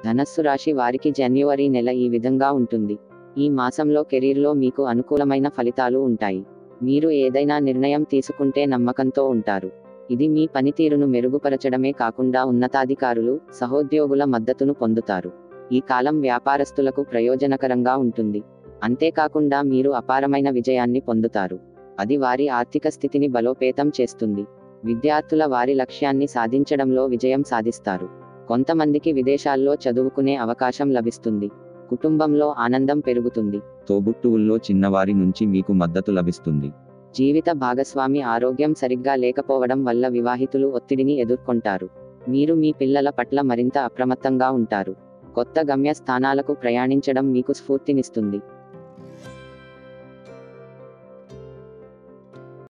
ధనస్సు రాశి వారికి జనవరి నెల ఈ విధంగా ఉంటుంది ఈ మాసంలో కెరీర్లో మీకు అనుకూలమైన ఫలితాలు ఉంటాయి మీరు ఏదైనా నిర్ణయం తీసుకుంటే నమ్మకంతో ఉంటారు ఇది మీ పనితీరును మెరుగుపరచడమే కాకుండా ఉన్నతాధికారులు సహోద్యోగుల మద్దతును పొందుతారు ఈ కాలం వ్యాపారస్తులకు ప్రయోజనకరంగా ఉంటుంది అంతేకాకుండా మీరు అపారమైన విజయాన్ని పొందుతారు అది వారి ఆర్థిక స్థితిని బలోపేతం చేస్తుంది విద్యార్థుల వారి లక్ష్యాన్ని సాధించడంలో విజయం సాధిస్తారు కొంతమందికి విదేశాల్లో చదువుకునే అవకాశం లభిస్తుంది కుటుంబంలో ఆనందం పెరుగుతుంది తోబుట్టువుల్లో చిన్నవారి నుంచి మీకు మద్దతు లభిస్తుంది జీవిత భాగస్వామి ఆరోగ్యం సరిగ్గా లేకపోవడం వల్ల వివాహితులు ఒత్తిడిని ఎదుర్కొంటారు మీరు మీ పిల్లల పట్ల మరింత అప్రమత్తంగా ఉంటారు కొత్త గమ్య స్థానాలకు ప్రయాణించడం మీకు స్ఫూర్తినిస్తుంది